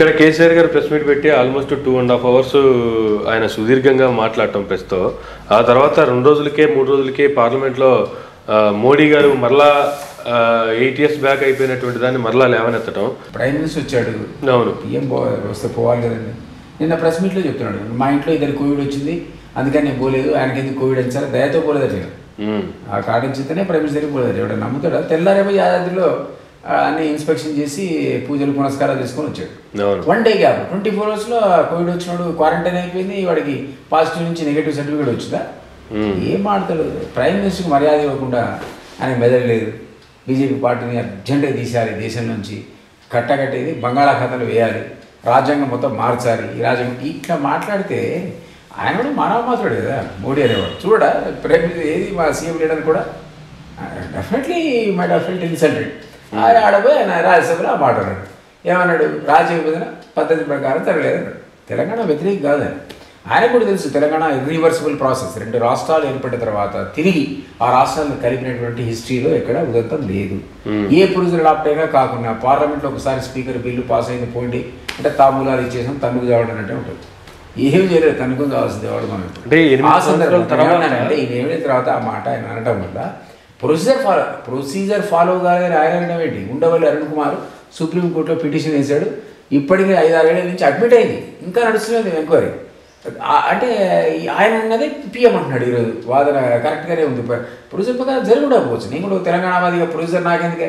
ఇక్కడ కేసీఆర్ గారు press meet పెట్టి almost two and half hours ఆయన సుదీర్ఘంగా మాట్లాడటం ప్రెస్తో ఆ తర్వాత రెండు రోజులకే మూడు రోజులకే పార్లమెంట్లో ఆ, మోడీ గారు మరలా ఎయిట్ ఇయర్స్ బ్యాక్ అయిపోయినటువంటి దాన్ని మరలా లేవనెత్తడం ప్రైమ్ మినిస్టర్ వచ్చాడు అవును పిఎం పో వస్తే పోవాలి కదండి నిన్న ప్రెస్ మీట్లో చెప్తున్నాడు మా ఇంట్లో ఇద్దరు కోవిడ్ వచ్చింది అందుకని నేను పోలేదు ఆయనకి ఎందుకు కోవిడ్ అని సార్ దయతో పోలేదట ఇక. ఉమ్, ఆ కార్డు ఇచ్చితేనే ప్రైమ్ మినిస్టర్ దగ్గరికి పోలేదు ఎవడ నమ్ముతాడా తెల్లారేమో యాదాద్రిలో ఆ, అన్ని ఇన్స్పెక్షన్ చేసి పూజలు పునస్కారాలు తీసుకొని వచ్చాడు అవును one day gap twenty four అవర్స్లో కోవిడ్ వచ్చినాడు క్వారంటైన్ అయిపోయింది వాడికి పాజిటివ్ నుంచి నెగిటివ్ సర్టిఫికేట్ వచ్చిందా మ్మ్. ఏం మాడతాడు ప్రైమ్ మినిస్టర్కి మర్యాద ఇవ్వకుండా ఆయన మెదడలేదు బీజేపీ పార్టీని అర్జెంటుగా తీసేయాలి దేశం నుంచి కట్టకట్టేది బంగాళాఖాతాలు వేయాలి రాజ్యాంగం మొత్తం మార్చాలి ఈ రాజ్యాంగం ఇట్లా మాట్లాడితే ఆయన కూడా మానవ మాత్రుడు కదా మోడీ అనేవాడు చూడ ప్రైమ్ మినిస్టర్ ఏది మా సీఎం లీడర్ కూడా definitely might have felt insulted ఆయన ఆడపోయి ఆయన రాజ్యసభలో ఆ మాట అన్నాడు ఏమన్నాడు రాజ్య విభజన పద్ధతి ప్రకారం జరగలేదన్నాడు తెలంగాణ వ్యతిరేక కాదని ఆయన కూడా తెలుసు తెలంగాణ ఇర్రివర్సిబుల్ ప్రాసెస్ రెండు రాష్ట్రాలు ఏర్పడిన తర్వాత తిరిగి ఆ రాష్ట్రాలను కలిపినటువంటి హిస్టరీలో ఎక్కడ ఉదంతం లేదు ఏ ప్రొసీజర్ అడాప్ట్ అయినా కాకుండా పార్లమెంట్లో ఒకసారి స్పీకర్ బిల్లు పాస్ అయింది పోండి అంటే తాంబూలాలు ఇచ్చేసాం తన్నుకు చావడం అంటే ఉంటుంది ఏం చేయలేదు తనుకుని కావాల్సింది ఎవడు మనం ఇప్పుడు. అంటే ఎనిమిది ఆ సంవత్సరాల సందర్భంలో తర్వాత- అంటే ఈయన ఏమిన తర్వాత ఆ మాట ఆయన అనడం వల్ల ప్రొసీజర్ ఫాలో ప్రొసీజర్ ఫాలో కాదని ఆయన అనడం ఏంటి ఉండవల్లి అరుణ్ కుమార్ సుప్రీంకోర్టులో పిటిషన్ వేశాడు ఇప్పటికే ఐదు ఆరేళ్ల నుంచి అడ్మిట్ అయింది ఇంకా నడుస్తున్నది ఎంక్వైరీ ఆ- అంటే ఈ ఆయన అన్నది పిఎం అంటున్నాడు ఈరోజు వాదన కరెక్ట్గానే ఉంది ప్రొసీజర్ ప్రకారం జరిగి ఉండకపోవచ్చు నేను కూడా ఒక తెలంగాణవాదిగా ప్రొసీజర్ నాకెందుకే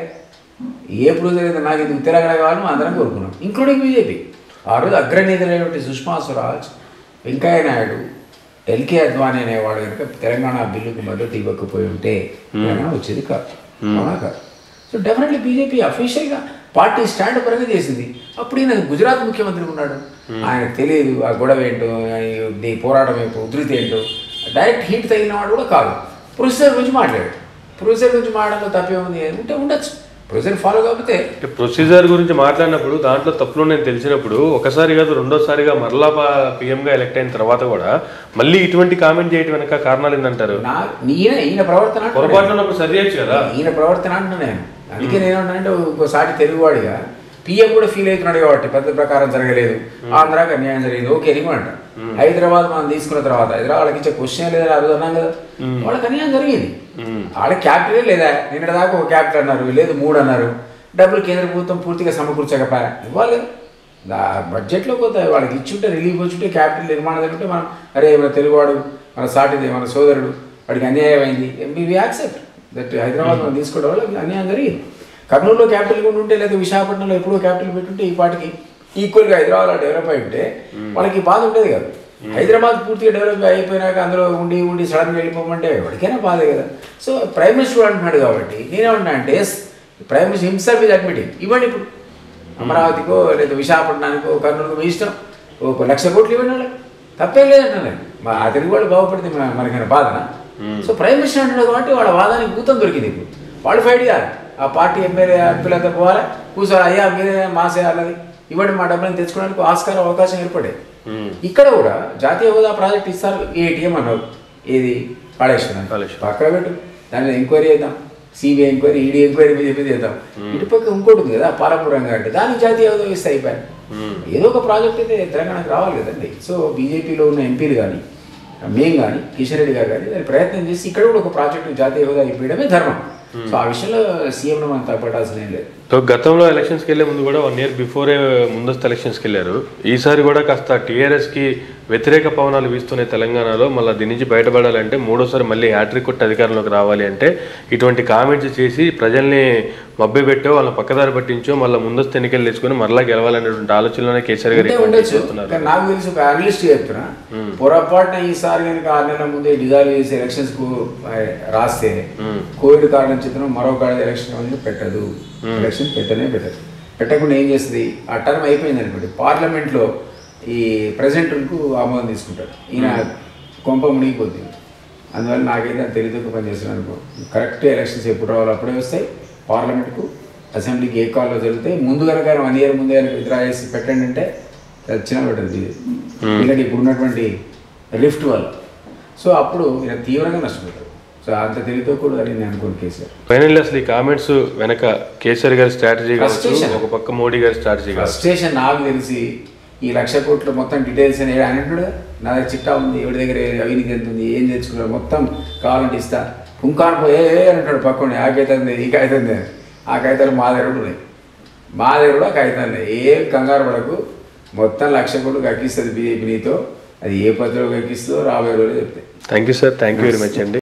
ఏ ప్రొసీజర్ అయితే నాకెందుకు తెలంగాణ కావాలని అందరం కోరుకున్నాం ఇంక్లూడింగ్ బీజేపీ ఆ రోజు అగ్రనేతలైనటువంటి సుష్మా స్వరాజ్ వెంకయ్య నాయుడు ఎల్కే అద్వానీ అనేవాడు కనుక తెలంగాణ బిల్లుకు మద్దతు ఇవ్వకపోయి ఉంటే తెలంగాణ వచ్చేది కాదు అవునా కాదు సో డెఫినెట్లీ బీజేపీ అఫీషియల్గా పార్టీ స్టాండ్ పరంగా చేసింది అప్పుడు ఈయన గుజరాత్ ముఖ్యమంత్రి ఉన్నాడు ఆయనకు తెలియదు ఆ గొడవ ఏంటో ఈ పోరాటం ఏంటో ఉధృతి ఏంటో డైరెక్ట్ హీట్ తగిలిన వాడు కూడా కాదు ప్రొసీజర్ గురించి మాట్లాడాడు ప్రొసీజర్ గురించి మాట్లాడడంలో తప్పే ఉంది ఉంటే ఉండొచ్చు ప్రొసీజర్ ఫాలో కాకపోతే అంటే ప్రొసీజర్ గురించి మాట్లాడినప్పుడు దాంట్లో తప్పులు నేను తెలిసినప్పుడు ఒకసారి కాదు రెండోసారిగా మరలా పిఎంగా ఎలక్ట్ అయిన తర్వాత కూడా మళ్ళీ ఇటువంటి కామెంట్ చేయడం వెనక కారణాలు ఏంటంటారు నా ఈయన ఈయన ప్రవర్తన అంటున్నాను. పొరపాటున ఉన్నప్పుడు సరి చేయొచ్చు కదా ఈయన ప్రవర్తన అంటున్నాను నేను అందుకే నేను అంటే ఇంకోసారి తెలుగువాడిగా పిఎం కూడా ఫీల్ అవుతున్నాడు కాబట్టి పద్ధతి ప్రకారం జరగలేదు ఆంధ్రాకి అన్యాయం జరిగింది ఓకే అని కూడా అంట హైదరాబాద్ మనం తీసుకున్న తర్వాత హైదరాబాద్ వాళ్ళకి ఇచ్చే క్వశ్చన్ లేదా అడుగు అన్నాం కదా వాళ్ళకి అన్యాయం జరిగింది మ్మ్. వాళ్ళకి క్యాపిటల్ లేదా నిన్నటి దాకా ఒక క్యాపిటల్ అన్నారు లేదు మూడు అన్నారు డబ్బులు కేంద్ర ప్రభుత్వం పూర్తిగా సమకూర్చకపోయా ఇవ్వాలి దా బడ్జెట్లో కొంత వాళ్ళకి ఇచ్చుంటే రిలీఫ్ వచ్చుంటే క్యాపిటల్ నిర్మాణం జరిగితే మనం అరే మన తెలుగువాడు మన సాటిది మన సోదరుడు వాడికి అన్యాయం అయింది వి యాక్సెప్ట్ దట్ హైదరాబాద్ మనం తీసుకోవడం వల్ల అన్యాయం జరిగింది కర్నూలులో క్యాపిటల్ కూడా ఉంటే లేదా విశాఖపట్నంలో ఎప్పుడో క్యాపిటల్ పెట్టుంటే ఈ పాటికి ఈక్వల్గా హైదరాబాద్లో డెవలప్ అయి ఉంటే వాళ్ళకి ఈ బాధ ఉండేది కాదు హైదరాబాద్ పూర్తిగా డెవలప్ అయిపోయినాక అందులో ఉండి ఉండి సడన్గా వెళ్ళిపోమంటే ఎవరికైనా బాధే కదా సో ప్రైమ్ మినిస్టర్ కూడా అంటున్నాడు కాబట్టి నేనేమన్నా అంటే prime minister himself is admitting ఇవ్వండి ఇప్పుడు అమరావతికో లేదా విశాఖపట్నానికో కర్నూలుకో మీ ఇష్టం ఒక లక్ష కోట్లు ఇవ్వండి వాళ్ళకి తప్పేం లేదంటున్నాను నేను. మా ఆ తెలుగు వాళ్ళు బాగుపడితే మన- మనకైనా బాధన సో ప్రైమ్ మినిస్టర్ అంటున్నాడు కాబట్టి వాళ్ళ వాదానికి భూతం దొరికింది ఇప్పుడు క్వాలిఫైడ్ కాదు ఆ పార్టీ ఎమ్మెల్యే ఎంపీలంతా పోవాలి కూర్చోవాలి అయ్యా మీరే మాసే అన్నది ఇవ్వండి మా డబ్బులను తెచ్చుకోవడానికి ఆస్కారం అవకాశం ఏర్పడేది మ్మ్. ఇక్కడ కూడా జాతీయ హోదా ప్రాజెక్ట్ ఇస్తారు ఏటీఎం అన్నారు ఏది కాళేశ్వరం కాళేశ్వరం. పక్కన పెట్టు దాని మీద ఎంక్వైరీ చేద్దాం సిబిఐ ఎంక్వైరీ ఈడీ ఎంక్వైరీ మీద చెప్పి చేద్దాం ఇటు పక్క ఇంకోటి ఉంది కదా పాలపురం అంటే దానికి జాతీయ హోదా ఇస్తే అయిపోయాను మ్మ్. ఏదో ఒక ప్రాజెక్ట్ అయితే తెలంగాణకు రావాలి కదండి సో బీజేపీలో ఉన్న ఎంపీలు కానీ మేము కానీ కిషన్ రెడ్డి గారు కానీ దాని ప్రయత్నం చేసి ఇక్కడ కూడా ఒక ప్రాజెక్టు జాతీయ హోదా ఇప్పించడమే ధర్మం సో ఆ విషయంలో సీఎంను మనం తప్పట్టాల్సిన ఏం లేదు సో గతంలో ఎలక్షన్స్కి వెళ్ళే ముందు కూడా వన్ ఇయర్ బిఫోరే ముందస్తు ఎలక్షన్స్కి వెళ్ళారు ఈసారి కూడా కాస్త టీఆర్ఎస్కి వ్యతిరేక పవనాలు వీస్తున్నాయి తెలంగాణలో మళ్ళీ దీని నుంచి బయటపడాలంటే మూడోసారి మళ్ళీ హ్యాట్రిక్ కొట్టి అధికారంలోకి రావాలి అంటే ఇటువంటి కామెంట్స్ చేసి ప్రజల్ని మభ్యపెట్టో వాళ్ళని పక్కదారి పట్టించో మళ్ళీ ముందస్తు ఎన్నికలు తెచ్చుకొని మరలా గెలవాలనేటువంటి ఆలోచనలోనే కేసీఆర్ గారు ఉంటే ఎక్కువ ఉండొచ్చు చేస్తున్నారు కానీ నాకు తెలిసి ఒక అనలిస్ట్ చెప్తున్నా పొరపాటున ఈసారి కనుక ఆరు నెలల ముందే డిజాల్వ్ చేసి ఎలక్షన్స్ కు ఆ, రాస్తే కోవిడ్ కారణం చిత్రం మరో కాడ ఎలక్షన్ అనేది పెట్టదు ఎలక్షన్ పెట్టనే పెట్టదు పెట్టకుండా ఏం చేస్తుంది ఆ టర్మ్ అయిపోయింది అనుకోండి పార్లమెంట్లో ఈ ప్రెసిడెంట్కు ఆమోదం తీసుకుంటాడు ఈయన కొంప మునిగిపోతుంది అందువల్ల నాకైతే తెలియదు పని చేస్తున్నాను అనుకో కరెక్ట్ ఎలక్షన్స్ ఎప్పుడు రావాలో అప్పుడే వస్తాయి పార్లమెంట్కు అసెంబ్లీకి ఏ కాల్లో జరుగుతాయి ముందు కనుక వన్ ఇయర్ ముందే కనుక విత్డ్రా చేసి పెట్టండి అంటే వచ్చినా పెట్టదు ఇది ఎందుకంటే ఇప్పుడు ఉన్నటువంటి లిఫ్ట్ వల్ల సో అప్పుడు ఈయన తీవ్రంగా నష్టపోతాడు సో అంత తెలివితో కూడా అని నేను అనుకోను కేసీఆర్ ఫైనల్లీ అసలు ఈ కామెంట్స్ వెనక కేసీఆర్ గారి స్ట్రాటజీ కావచ్చు Frustration. ఒక పక్క మోడీ గారి స్ట్రాటజీ కావచ్చు ఫ్రస్ట్రేషన్ నాకు తెలిసి ఈ లక్ష కోట్లు మొత్తం డీటెయిల్స్ అని ఆయన అంటాడు నా దగ్గర చిట్టా ఉంది ఎవరి దగ్గర అవినీతి ఎంత ఉంది ఏం తెచ్చుకున్నారు మొత్తం కావాలంటే ఇస్తా కుంకాను పోయి ఏ ఏ అంటాడు పక్కనే ఆ కాగితం ఈ కాగితం ఉంది అని. ఆ కాగితాలు మా దగ్గర కూడా ఉన్నాయి మా దగ్గర కూడా కాగితాలు ఉన్నాయి ఏం కంగారు పడకు మొత్తం లక్ష కోట్లు కక్కిస్తుంది బీజేపీ నీతో అది ఏ పద్ధతిలో కక్కిస్తుందో రాబోయే రోజులు చెప్తాయి thank you sir thank you very much అండి